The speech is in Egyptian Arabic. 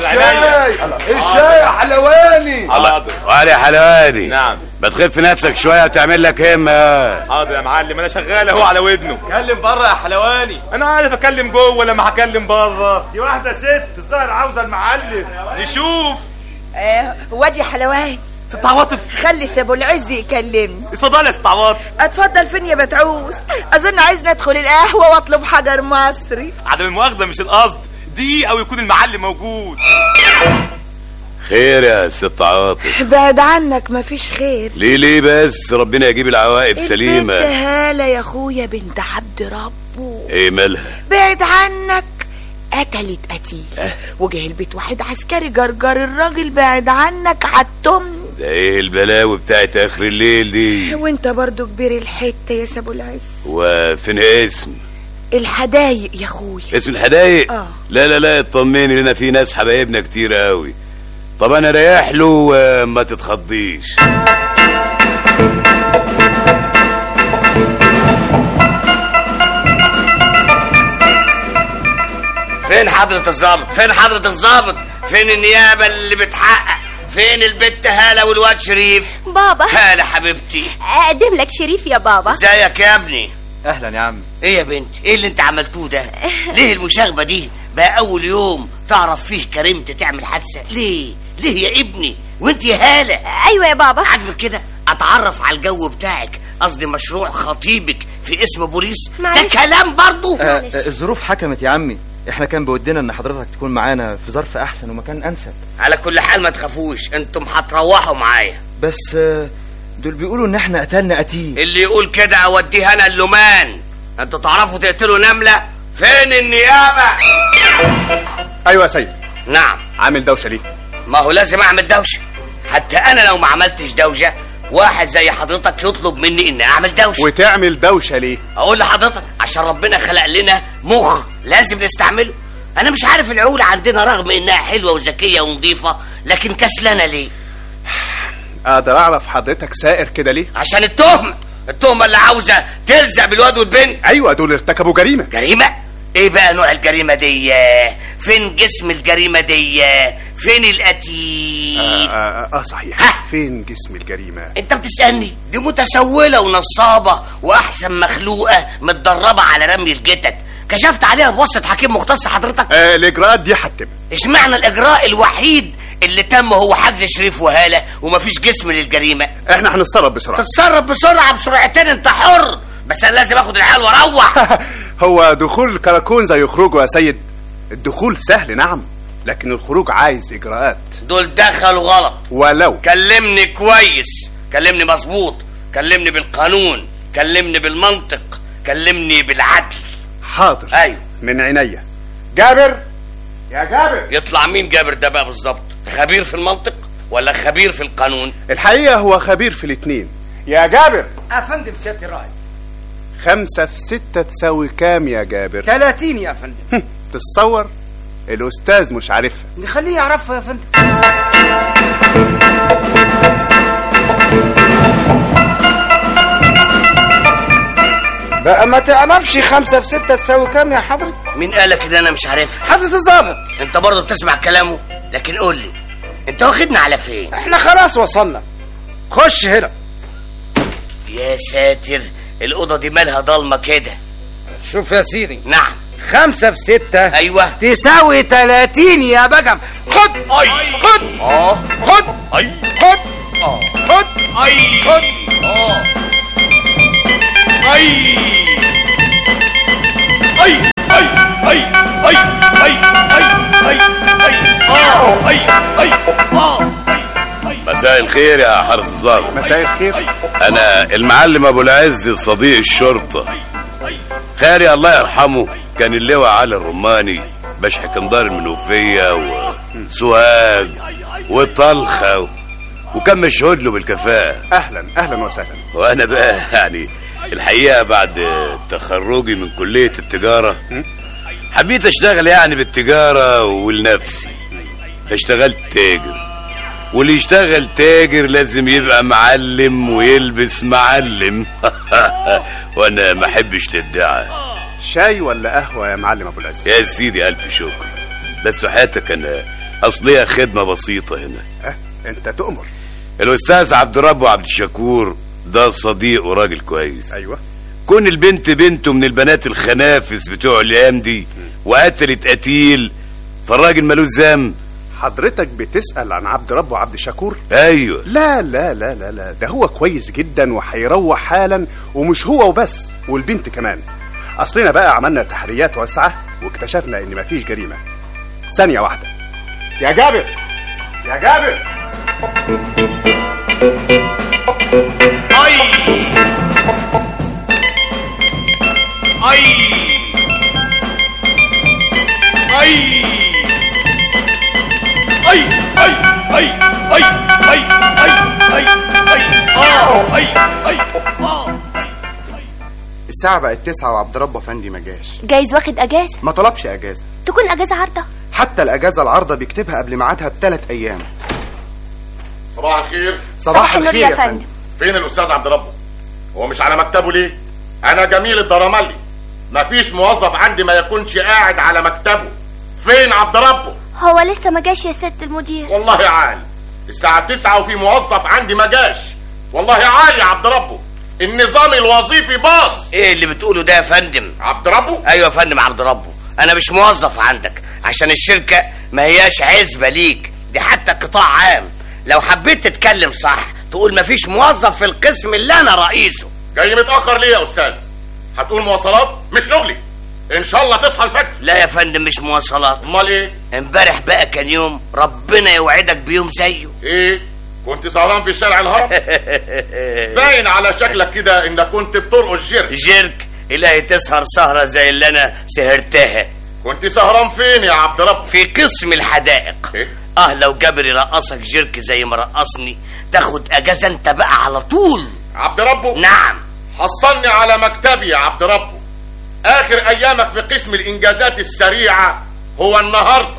الشاي الشاي يا حلواني الله وعلي يا حلواني نعم ما تخف نفسك شويه وتعمل لك همه حاضر يا معلم انا شغال اهو على ودنه اتكلم بره يا حلواني انا عارف اكلم جوه ولا ما هكلم بره دي واحده ست الظاهر عاوزه المعلم نشوف آه وادي حلوان ست عواطف خلي سابو العز يكلمني اتفضل يا ست عواطف اتفضل فين يا بتعوز اظن عايز ندخل القهوه واطلب حجر مصري عدم المؤاخذه مش القصد دي او يكون المعلم موجود خير يا ست عاطف بعد عنك مفيش خير ليه ليه بس ربنا يجيب العواقب البنت سليمه هالة يا اخويا بنت عبد ربه ايه مالها بعد عنك قتلت قتيل وجه البيت واحد عسكري جرجر الراجل بعد عنك عالتم ده ايه البلاوي بتاعت اخر الليل دي وانت برضو كبير الحته يا سابو العز وفين اسم الحدايق يا اخويا اسم الحدايق آه. لا لا لا اطمني لنا في ناس حبايبنا كتير قوي طب انا رايح له وما تتخضيش فين حضرة الضابط فين حضرة الضابط فين النيابة اللي بتحقق فين البت هالة والواد شريف بابا هالة حبيبتي اقدم لك شريف يا بابا ازيك يا ابني اهلا يا عم ايه يا بنت ايه اللي انت عملتوه ده ليه المشاغبة دي بقى اول يوم تعرف فيه كريمة تعمل حادثة ليه ليه يا ابني وانت يا هالة ايوه يا بابا عاجبك كده اتعرف على الجو بتاعك قصدي مشروع خطيبك في اسم بوليس ده معلش. كلام برضو آه، معلش. الظروف حكمت يا عمي احنا كان بودنا ان حضرتك تكون معانا في ظرف احسن ومكان انسب على كل حال ما تخافوش انتم هتروحوا معايا بس آه، دول بيقولوا ان احنا قتلنا قتيل اللي يقول كده اوديه انا اللومان انتوا تعرفوا تقتلوا نملة فين النيابة ايوه يا سيد نعم عامل دوشه ليه ما هو لازم اعمل دوشة حتى انا لو ما عملتش دوشة واحد زي حضرتك يطلب مني اني اعمل دوشة وتعمل دوشه ليه اقول لحضرتك عشان ربنا خلق لنا مخ لازم نستعمله انا مش عارف العقول عندنا رغم انها حلوة وذكية ونظيفة لكن كسلانة ليه اقدر اعرف حضرتك سائر كده ليه عشان التهمة التهمة اللي عاوزة تلزق بالواد والبنت ايوه دول ارتكبوا جريمه جريمة؟ ايه بقى نوع الجريمة دي؟ فين جسم الجريمة دي؟ فين القتيل؟ آه, آه, اه صحيح ها؟ فين جسم الجريمه انت بتسألني دي متسولة ونصابة واحسن مخلوقة متدربة على رمي الجتت كشفت عليها بواسطة حكيم مختص حضرتك آه الاجراءات دي هتتم اشمعنى الاجراء الوحيد اللي تم هو حجز شريف وهالة ومفيش جسم للجريمة احنا هنتصرف بسرعه تتصرف بسرعة بسرعتين انت حر بس انا لازم اخد العيال واروح هو دخول الكراكون زي خروجه يا سيد الدخول سهل نعم لكن الخروج عايز اجراءات دول دخلوا غلط ولو كلمني كويس كلمني مظبوط كلمني بالقانون كلمني بالمنطق كلمني بالعدل حاضر ايوه من عينيا جابر يا جابر يطلع مين جابر ده بقى بالظبط خبير في المنطق ولا خبير في القانون الحقيقه هو خبير في الاتنين يا جابر افندم سياده الرائد خمسة في ستة تساوي كام يا جابر 30 يا فندم تتصور الأستاذ مش عارفها نخليه يعرفها يا فندم بقى ما تعرفش خمسة في ستة تساوي كام يا حضرة؟ مين قالك ان انا مش عارفها حضرة الظابط انت برضه بتسمع كلامه لكن قول لي انت واخدنا على فين احنا خلاص وصلنا خش هنا يا ساتر الاوضه دي مالها ضلمه كده شوف يا سيدي نعم خمسة في ستة ايوه تساوي 30 يا بجم خد اي خد اه خد اي خد اه خد اي خد اه اي اي اي اي اي اي اي اي اي اه اي اي اه مساء الخير يا حارس الظابط مساء الخير انا المعلم ابو العز صديق الشرطه خيري الله يرحمه كان اللواء علي الرماني باش حكمدار المنوفيه وسوهاج وطلخه و... وكان مشهود له بالكفاءه أهلا أهلا وسهلا وانا بقى يعني الحقيقه بعد تخرجي من كليه التجاره حبيت اشتغل يعني بالتجاره ولنفسي فاشتغلت تاجر واللي يشتغل تاجر لازم يبقى معلم ويلبس معلم وانا ما احبش تدعي شاي ولا قهوة يا معلم أبو العز يا سيدي الف شكر بس حياتك انا اصل هي خدمه بسيطه هنا اه انت تؤمر الاستاذ عبد رب عبد الشكور ده صديق وراجل كويس ايوه كون البنت بنته من البنات الخنافس بتوع الايام دي وقتلت قتيل فالراجل ملوش ذنب حضرتك بتسأل عن عبد رب وعبد الشكور ايوه لا لا لا لا لا ده هو كويس جدا وهيروح حالا ومش هو وبس والبنت كمان اصلنا بقى عملنا تحريات واسعة واكتشفنا ان مفيش جريمة ثانية واحدة يا جابر يا جابر الساعة بقت تسعة وعبد رب افندي ما جاش جايز واخد اجازة ما طلبش اجازة تكون اجازة عارضة حتى الاجازة العارضة بيكتبها قبل ميعادها بثلاث ايام صباح الخير صباح الخير يا فندم فين الاستاذ عبد ربه هو مش على مكتبه ليه انا جميل الدرملي مفيش موظف عندي ما يكونش قاعد على مكتبه فين عبد ربه هو لسه ما جاش يا ست المدير والله عالي الساعة تسعة وفي موظف عندي ما جاش والله عالي يا عبد ربه النظام الوظيفي باظ ايه اللي بتقوله ده يا فندم عبد ربه ايوه يا فندم عبد ربه انا مش موظف عندك عشان الشركه ما هياش عزبه ليك دي حتى قطاع عام لو حبيت تتكلم صح تقول مفيش موظف في القسم اللي انا رئيسه جاي متأخر ليه يا أستاذ؟ هتقول مواصلات؟ مش شغلي إن شاء الله تصحى الفجر لا يا فندم مش مواصلات أمال إيه؟ امبارح بقى كان يوم ربنا يوعدك بيوم زيه إيه؟ كنت سهران في شارع الهرم؟ باين على شكلك كده إنك كنت بترقص جيرك جيرك إلهي تسهر سهرة زي اللي أنا سهرتها كنت سهران فين يا عبد رب؟ في قسم الحدائق إيه؟ اه لو جابر يرقصك جيرك زي ما رقصني تاخد اجازه انت بقى على طول عبد ربه؟ نعم حصلني على مكتبي يا عبد ربه آخر أيامك في قسم الإنجازات السريعة هو النهاردة